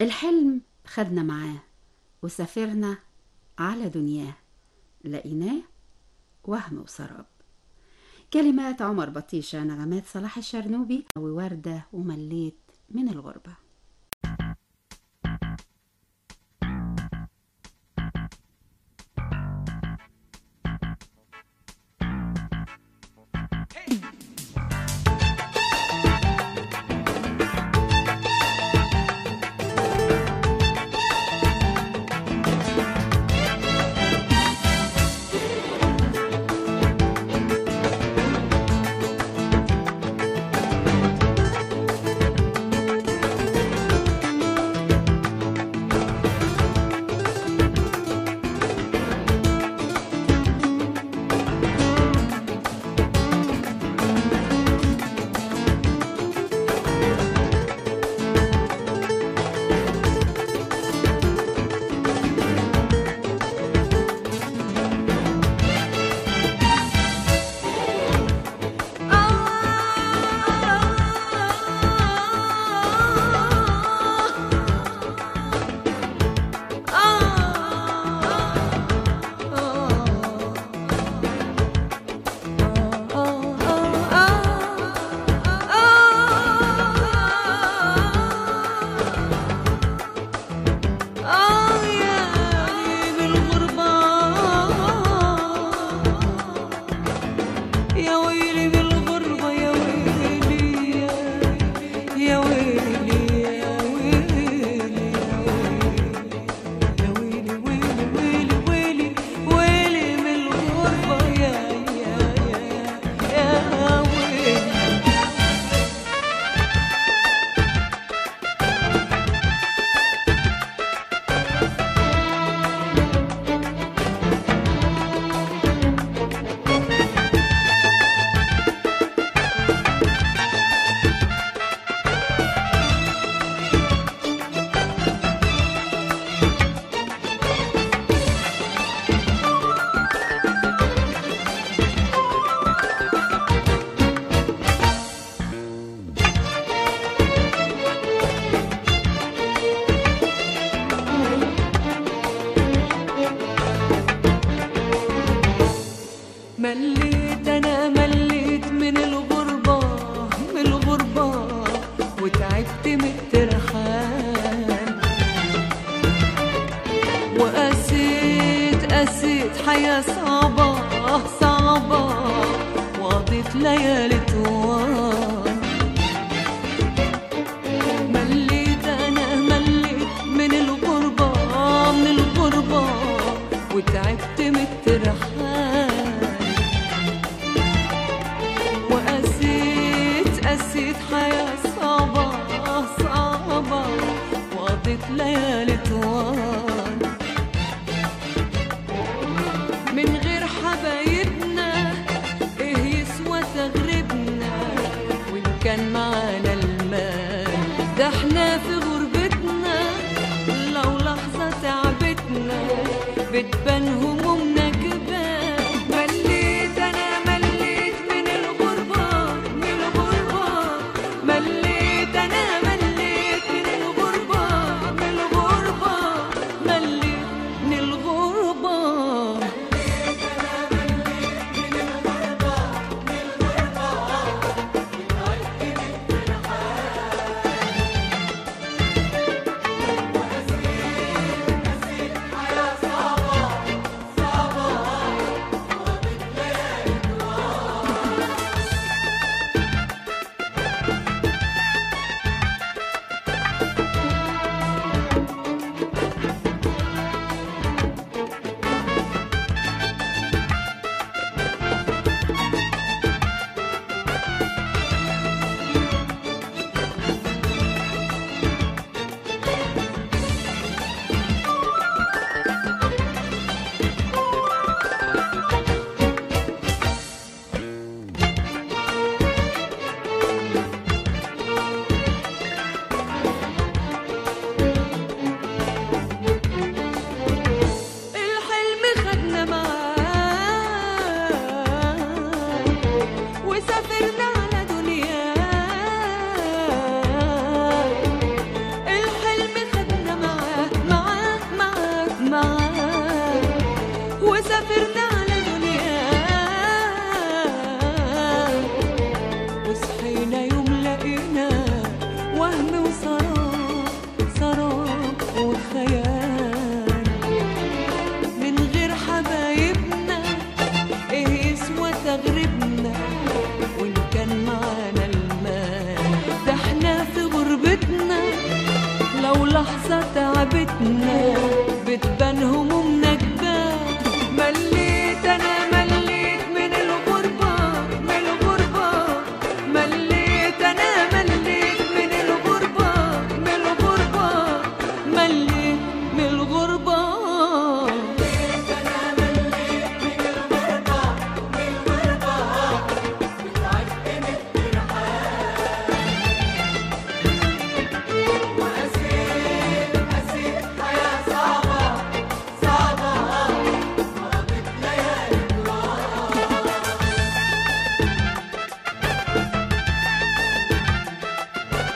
الحلم خدنا معاه وسافرنا على دنياه لقيناه وهم وسراب كلمات عمر بطيشة نغمات صلاح الشرنوبي ووردة ومليت من الغربة يا ويلي بالغربة يا ويلي يا ويلي يا ويلي يا ويلي ويلي ويلي ويلي ويلي من الغربة يا يا يا يا ويلي مليت انا مليت من الغربة من الغربة وتعبت من الترحال وقسيت قسيت حياة صعبة صعبة وقضيت ليالي طوال مليت انا مليت من الغربة من الغربة وتعبت من الترحال وقسيت قسيت حياة صعبة صعبة وقضيت ليالي طوال من غير حبايبنا ايه يسوى تغربنا وان كان معانا المال ده احنا في غربتنا لو لحظة تعبتنا بتبان همومنا جبال مليت انا مليت من الغربة من الغربة مليت انا مليت من الغربة من الغربة مليت من الغربة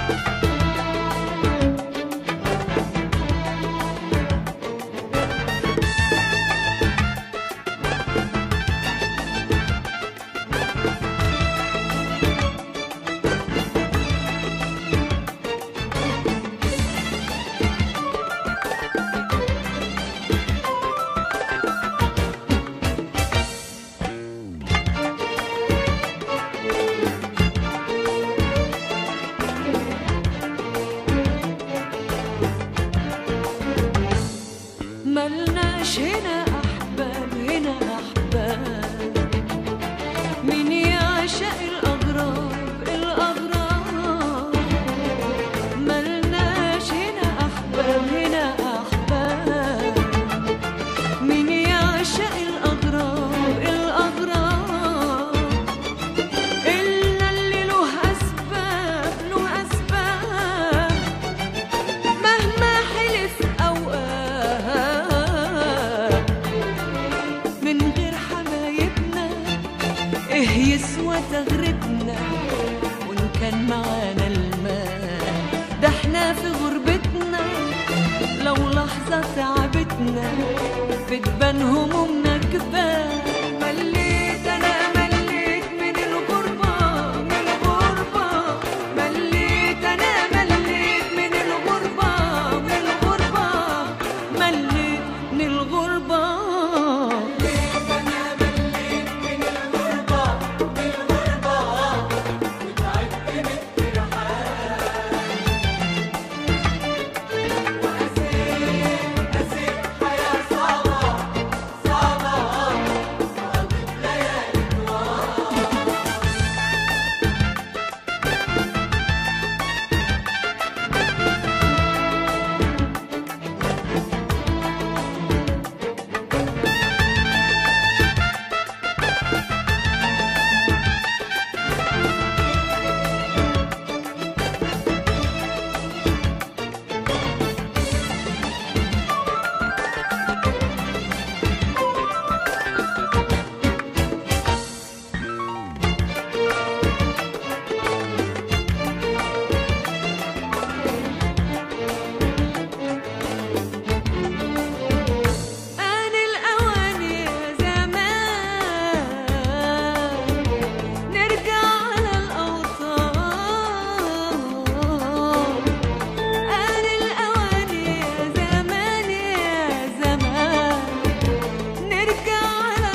ملناش هنا أحباب هنا أحباب من يعشق الأغراب الأغراب ملناش هنا أحباب هنا أحباب من يعشق الأغراب الأغراب إلا اللي له أسباب له أسباب مهما حلف أوقات من غير حبايبنا إيه يسوى تغربنا وإن كان معانا المال ده احنا في غربتنا لو لحظة تعبتنا بتبان همومنا كبار مليت أنا مليت من الغربة من الغربة مليت أنا مليت من الغربة من الغربة مليت من الغربة آن الأوان يا زمان نرجع على الأوطان آن الأوان يا زمان يا زمان نرجع على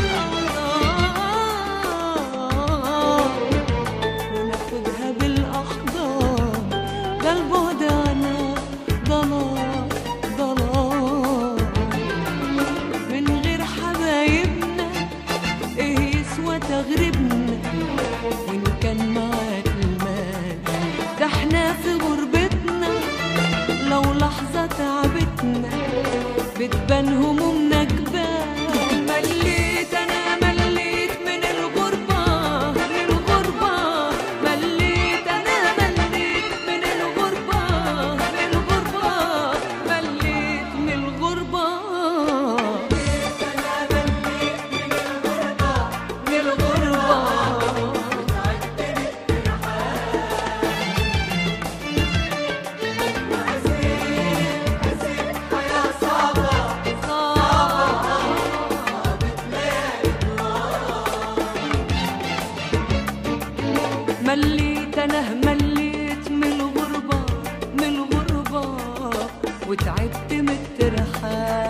الأوطان وناخدها بالأحضان ده البعد عنا ضلال ضلال من غير حبايبنا ايه يسوى تغربنا وان كان معاك المال ده احنا في غربتنا لو لحظة تعبتنا بتبان همومنا جبال مليت انا مليت من الغربة من الغربة مليت انا مليت من الغربة من الغربة مليت من الغربة من الغربة مليت انا مليت من الغربة من الغربة وتعبت من الترحال